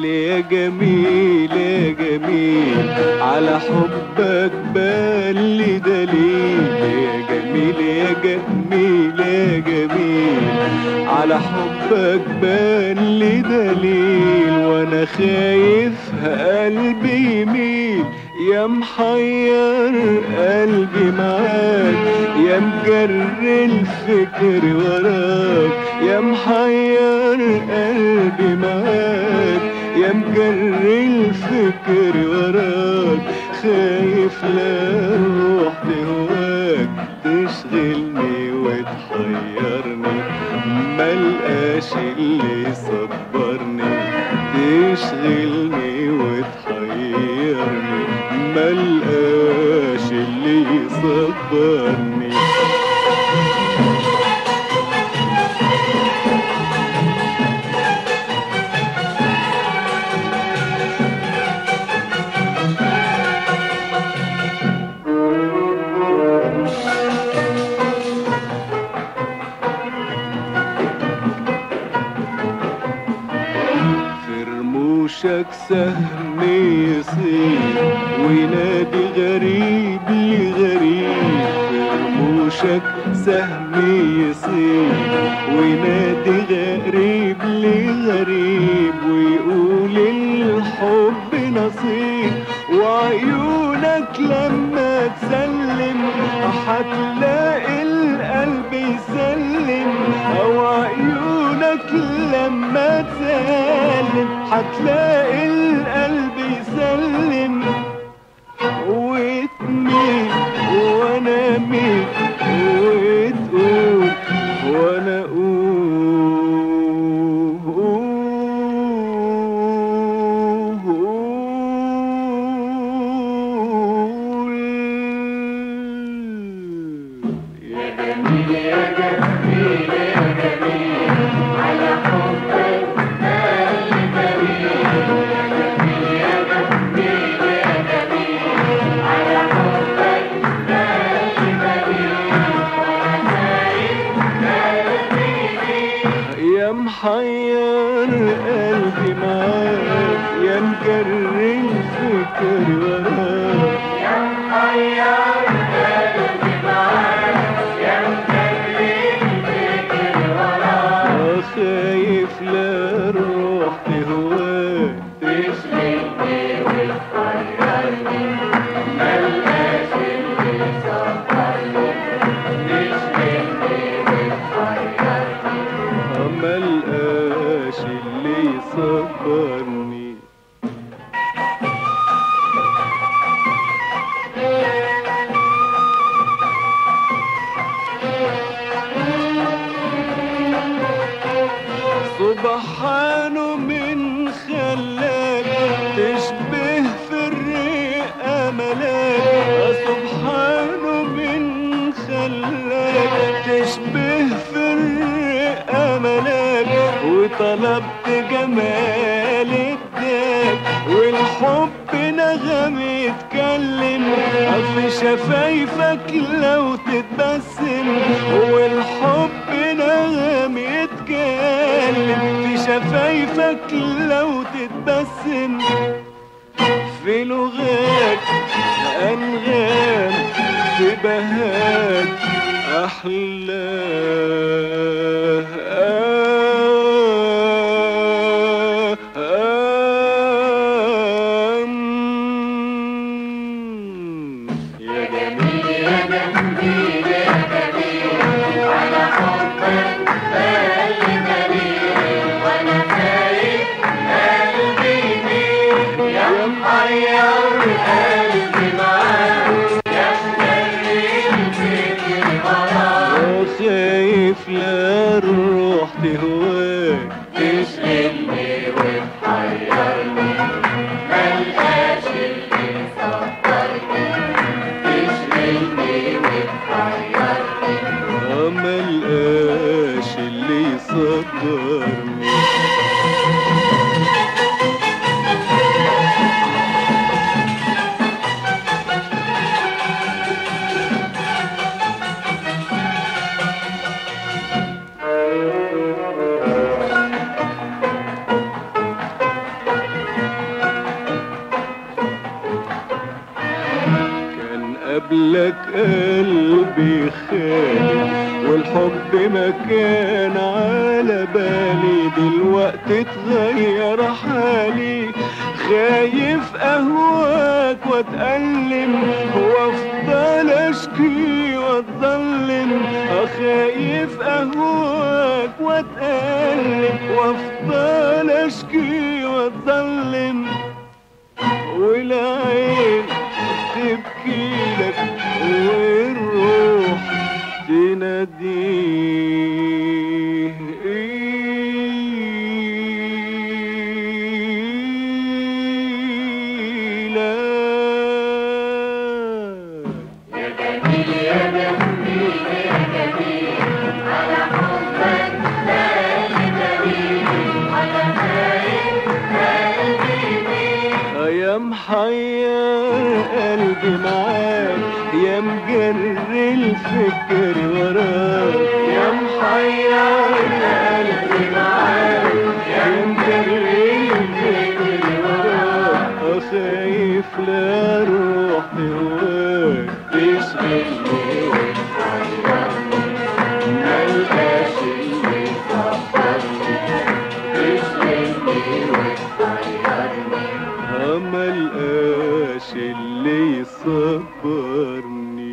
يا جميل يا جميل على حبك بالي دليل يا جميل يا جميل يا جميل على حبك بالي دليل وانا خايف قلبي يميل يا محير قلبي معاك يا مجر الفكر وراك يا محير قلبي معاك يا مجر الفكر وراك خايف لا روح بهواك تشغلني وتحيرني ملقاش اللي يصبرني تشغلني وتحيرني ملقاش اللي يصبرني في رموشك سهم يصير وينادي غريب لغريب في رموشك سهم يصير وينادي غريب لغريب ويقول الحب نصيب وعيونك لما تسلم هتلاقي القلب يسلم او عيونك لما تسلم هتلاقي القلب يسلم وتميل وانا ميل وتقول وانا اقول يا جميل يا جميل يا جميل على حبك بالي دليل يا جميل يا جميل يا جميل على حبك بالي دليل وانا خايف قلبي يا محير قلبي معاك يا مجر الفكر وراك يا محير قلبي معاك يا مكرر الفكر وراك خايف لا روح بهواك تشغلني وتحيرني ملقاش اللي يصبرني تشغلني وتحيرني ملقاش اللي يصبرني سبحانه من خلاك تشبه في الريق أملاك سبحانه من خلاك تشبه في الريق أملاك وطلبت جمال اداك والحب نغم يتكلم في شفايفك لو تتبسم والحب نغم يتكلم في شفايفك لو تتبسم في لغات أنغام في بهات أحلى يا جميل يا جميل يا جميل على حبك بالي دليل وانا خايف قلبي يميل يا محير قلبي معاك يا مجري الفكر وراك خايف لا قبلك قلبي خالي والحب ما كان على بالي دلوقتي اتغير حالي خايف اهواك واتألم وافضل اشكي واتظلم خايف اهواك واتألم وافضل اشكي واتظلم والعين تبكي لك والروح تناديه لك يا جميل يا جميل يا جميل على حبك بالي دليل وانا خايف قلبي يميل يا محير قلبي معاك يا مجري الفكر وراك يا محير قلبي معاك يا مجري الفكر وراك خايف لا روحي هواك تشغلني ملقاش اللي يصبرني تشغلني وتحيرني ملقاش اللي يصبرني